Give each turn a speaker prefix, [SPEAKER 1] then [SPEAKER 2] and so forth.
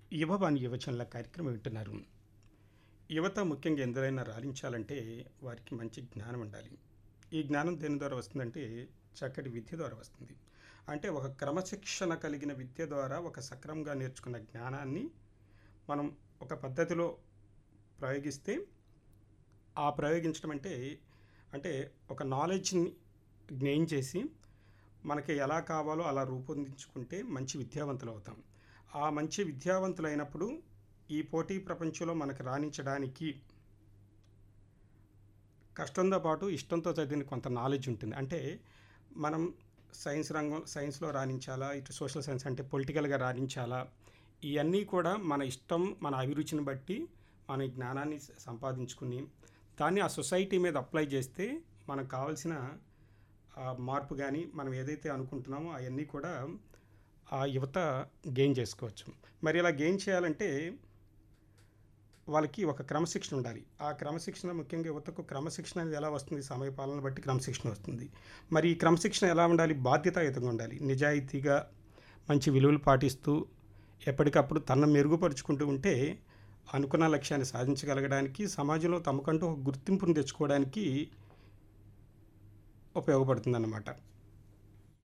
[SPEAKER 1] యువవాణి యువజనుల కార్యక్రమం వింటున్నారు యువత ముఖ్యంగా ఎందరైనా రాణించాలంటే వారికి మంచి జ్ఞానం ఉండాలి ఈ జ్ఞానం దేని ద్వారా వస్తుందంటే చక్కటి విద్య ద్వారా వస్తుంది అంటే ఒక క్రమశిక్షణ కలిగిన విద్య ద్వారా ఒక సక్రమంగా నేర్చుకున్న జ్ఞానాన్ని మనం ఒక పద్ధతిలో ప్రయోగిస్తే ఆ ప్రయోగించడం అంటే అంటే ఒక నాలెడ్జ్ని గెయిన్ చేసి మనకి ఎలా కావాలో అలా రూపొందించుకుంటే మంచి విద్యావంతులు అవుతాం ఆ మంచి విద్యావంతులు అయినప్పుడు ఈ పోటీ ప్రపంచంలో మనకు రాణించడానికి కష్టంతో పాటు ఇష్టంతో చదివిన కొంత నాలెడ్జ్ ఉంటుంది అంటే మనం సైన్స్ రంగం సైన్స్లో రాణించాలా ఇటు సోషల్ సైన్స్ అంటే పొలిటికల్గా రాణించాలా ఇవన్నీ కూడా మన ఇష్టం మన అభిరుచిని బట్టి మన ఈ జ్ఞానాన్ని సంపాదించుకుని దాన్ని ఆ సొసైటీ మీద అప్లై చేస్తే మనకు కావాల్సిన ఆ మార్పు కానీ మనం ఏదైతే అనుకుంటున్నామో అవన్నీ కూడా ఆ యువత గెయిన్ చేసుకోవచ్చు మరి ఇలా గెయిన్ చేయాలంటే వాళ్ళకి ఒక క్రమశిక్షణ ఉండాలి ఆ క్రమశిక్షణ ముఖ్యంగా యువతకు క్రమశిక్షణ అనేది ఎలా వస్తుంది సమయపాలన బట్టి క్రమశిక్షణ వస్తుంది మరి ఈ క్రమశిక్షణ ఎలా ఉండాలి బాధ్యతాయుతంగా ఉండాలి నిజాయితీగా మంచి విలువలు పాటిస్తూ ఎప్పటికప్పుడు తనను మెరుగుపరుచుకుంటూ ఉంటే అనుకున్న లక్ష్యాన్ని సాధించగలగడానికి సమాజంలో తమకంటూ ఒక గుర్తింపును తెచ్చుకోవడానికి ఉపయోగపడుతుందన్నమాట